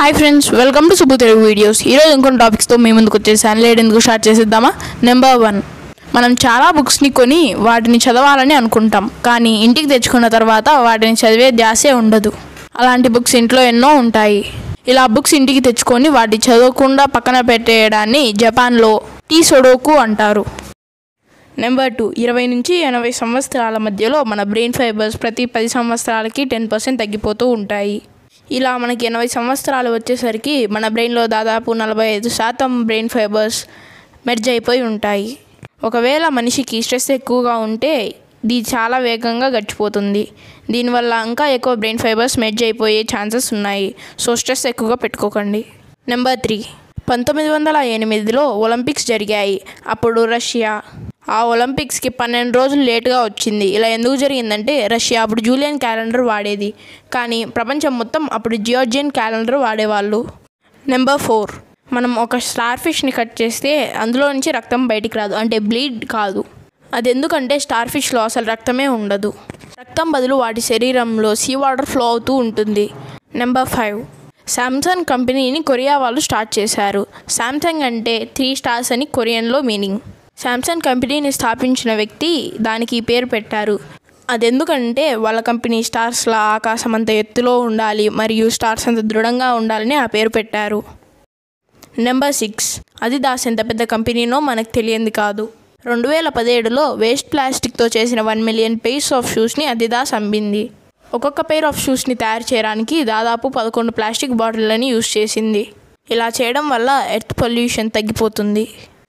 hi friends welcome to Subbu Telugu videos ఈరోజు ఇంకొన్ని టాపిక్స్తో మేము ముందుకు వచ్చేసాను లేట్ ఎందుకు స్టార్ట్ చేసేద్దామా నెంబర్ వన్ మనం చాలా బుక్స్ని కొని వాటిని చదవాలని అనుకుంటాం కానీ ఇంటికి తెచ్చుకున్న తర్వాత వాటిని చదివే ధ్యాసే ఉండదు అలాంటి బుక్స్ ఇంట్లో ఎన్నో ఉంటాయి ఇలా బుక్స్ ఇంటికి తెచ్చుకొని వాటి చదవకుండా పక్కన పెట్టేయడాన్ని జపాన్లో టీ సొడోకు అంటారు నెంబర్ టూ ఇరవై నుంచి ఎనభై సంవత్సరాల మధ్యలో మన బ్రెయిన్ ఫైబర్స్ ప్రతి పది సంవత్సరాలకి టెన్ పర్సెంట్ తగ్గిపోతూ ఉంటాయి ఇలా మనకి ఎనభై సంవత్సరాలు వచ్చేసరికి మన బ్రెయిన్లో దాదాపు నలభై ఐదు శాతం బ్రెయిన్ ఫైబర్స్ మెర్జ్ అయిపోయి ఉంటాయి ఒకవేళ మనిషికి స్ట్రెస్ ఎక్కువగా ఉంటే ఇది చాలా వేగంగా గడిచిపోతుంది దీనివల్ల ఇంకా ఎక్కువ బ్రెయిన్ ఫైబర్స్ మెర్జ్ అయిపోయే ఛాన్సెస్ ఉన్నాయి సో స్ట్రెస్ ఎక్కువగా పెట్టుకోకండి నెంబర్ త్రీ పంతొమ్మిది వందల ఎనిమిదిలో ఒలింపిక్స్ జరిగాయి అప్పుడు రష్యా ఆ ఒలింపిక్స్కి పన్నెండు రోజులు లేటుగా వచ్చింది ఇలా ఎందుకు జరిగిందంటే రష్యా అప్పుడు జూలియన్ క్యాలెండర్ వాడేది కానీ ప్రపంచం మొత్తం అప్పుడు జియోర్జియన్ క్యాలెండర్ వాడేవాళ్ళు నెంబర్ ఫోర్ మనం ఒక స్టార్ ఫిష్ని కట్ చేస్తే అందులో నుంచి రక్తం బయటికి రాదు అంటే బ్లీడ్ కాదు అది ఎందుకంటే స్టార్ ఫిష్లో అసలు రక్తమే ఉండదు రక్తం బదులు వాటి శరీరంలో సీ వాటర్ ఫ్లో అవుతూ ఉంటుంది నెంబర్ ఫైవ్ శాంసంగ్ కంపెనీని కొరియా వాళ్ళు స్టార్ట్ చేశారు శాంసంగ్ అంటే త్రీ స్టార్స్ అని కొరియన్లో మీనింగ్ శాంసంగ్ కంపెనీని స్థాపించిన వ్యక్తి దానికి ఈ పేరు పెట్టారు అదెందుకంటే వాళ్ళ కంపెనీ స్టార్స్లా ఆకాశం అంత ఎత్తులో ఉండాలి మరియు స్టార్స్ అంత దృఢంగా ఉండాలని ఆ పేరు పెట్టారు నెంబర్ సిక్స్ అది దాస్ ఎంత పెద్ద కంపెనీనో మనకు తెలియంది కాదు రెండు వేల పదిహేడులో వేస్ట్ ప్లాస్టిక్తో చేసిన వన్ మిలియన్ పెయిర్స్ ఆఫ్ షూస్ని అదిదాస్ అమ్మింది ఒక్కొక్క పెయిర్ ఆఫ్ షూస్ని తయారు చేయడానికి దాదాపు పదకొండు ప్లాస్టిక్ బాటిళ్ళని యూజ్ చేసింది ఇలా చేయడం వల్ల ఎర్త్ పొల్యూషన్ తగ్గిపోతుంది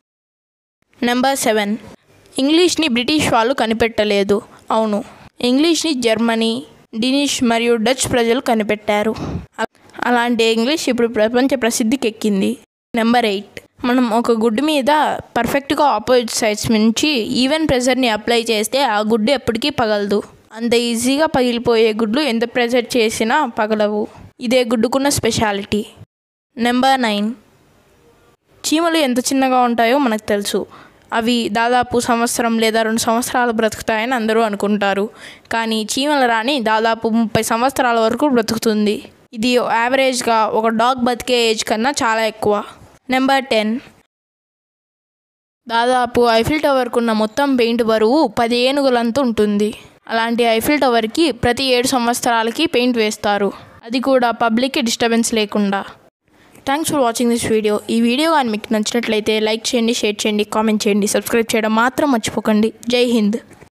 నెంబర్ సెవెన్ ఇంగ్లీష్ని బ్రిటిష్ వాళ్ళు కనిపెట్టలేదు అవును ఇంగ్లీష్ని జర్మనీ డినిష్ మరియు డచ్ ప్రజలు కనిపెట్టారు అ- అలాంటి ఇంగ్లీష్ ఇప్పుడు ప్రపంచ ప్రసిద్ధికి ఎక్కింది నెంబర్ ఎయిట్ మనం ఒక గుడ్డు మీద పర్ఫెక్ట్గా ఆపోజిట్ సైడ్స్ నుంచి ఈవెన్ ప్రెషర్ని అప్లై చేస్తే ఆ గుడ్డు ఎప్పటికీ పగలదు అంత ఈజీగా పగిలిపోయే గుడ్లు ఎంత ప్రెషర్ చేసినా పగలవు ఇదే గుడ్డుకున్న స్పెషాలిటీ నెంబర్ నైన్ చీమలు ఎంత చిన్నగా ఉంటాయో మనకు తెలుసు అవి దాదాపు సంవత్సరం లేదా రెండు సంవత్సరాలు బ్రతుకుతాయని అందరూ అనుకుంటారు కానీ చీమల రాణి దాదాపు ముప్పై సంవత్సరాల వరకు బ్రతుకుతుంది ఇది యావరేజ్గా ఒక డాగ్ బతికే ఏజ్ కన్నా చాలా ఎక్కువ నెంబర్ టెన్ దాదాపు ఐఫిల్ టవర్కు ఉన్న మొత్తం పెయింట్ బరువు పది ఏనుగులంత ఉంటుంది అలాంటి ఐఫిల్ టవర్కి ప్రతి ఏడు సంవత్సరాలకి పెయింట్ వేస్తారు అది కూడా పబ్లిక్కి డిస్టర్బెన్స్ లేకుండా thanks for watching this video ఈ వీడియో కానీ మీకు నచ్చినట్లయితే లైక్ చేయండి షేర్ చేయండి కామెంట్ చేయండి సబ్స్క్రైబ్ చేయడం మాత్రం మర్చిపోకండి జై హింద్